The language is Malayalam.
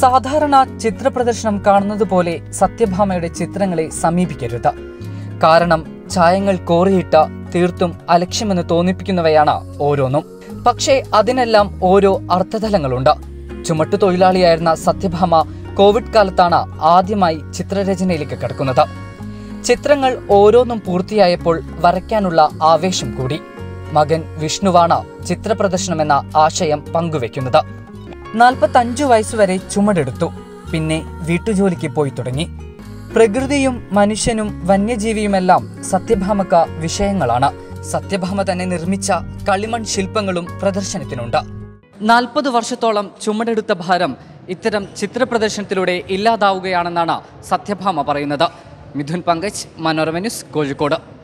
സാധാരണ ചിത്രപ്രദർശനം കാണുന്നത് പോലെ സത്യഭാമയുടെ ചിത്രങ്ങളെ സമീപിക്കരുത് കാരണം ചായങ്ങൾ കോറിയിട്ട തീർത്തും അലക്ഷ്യമെന്ന് തോന്നിപ്പിക്കുന്നവയാണ് ഓരോന്നും പക്ഷേ അതിനെല്ലാം ഓരോ അർത്ഥതലങ്ങളുണ്ട് ചുമട്ടുതൊഴിലാളിയായിരുന്ന സത്യഭാമ കോവിഡ് കാലത്താണ് ആദ്യമായി ചിത്രരചനയിലേക്ക് കടക്കുന്നത് ചിത്രങ്ങൾ ഓരോന്നും പൂർത്തിയായപ്പോൾ വരയ്ക്കാനുള്ള ആവേശം കൂടി മകൻ വിഷ്ണുവാണ് ചിത്രപ്രദർശനമെന്ന ആശയം പങ്കുവെക്കുന്നത് നാൽപ്പത്തഞ്ചു വയസ്സുവരെ ചുമടെടുത്തു പിന്നെ വീട്ടുജോലിക്ക് പോയി തുടങ്ങി പ്രകൃതിയും മനുഷ്യനും വന്യജീവിയുമെല്ലാം സത്യഭാമക്ക് വിഷയങ്ങളാണ് സത്യഭാമ തന്നെ നിർമ്മിച്ച കളിമൺ ശില്പങ്ങളും പ്രദർശനത്തിനുണ്ട് നാൽപ്പത് വർഷത്തോളം ചുമടെടുത്ത ഭാരം ഇത്തരം ചിത്രപ്രദർശനത്തിലൂടെ ഇല്ലാതാവുകയാണെന്നാണ് സത്യഭാമ പറയുന്നത് മിഥുൻ പങ്കജ് മനോരമ ന്യൂസ് കോഴിക്കോട്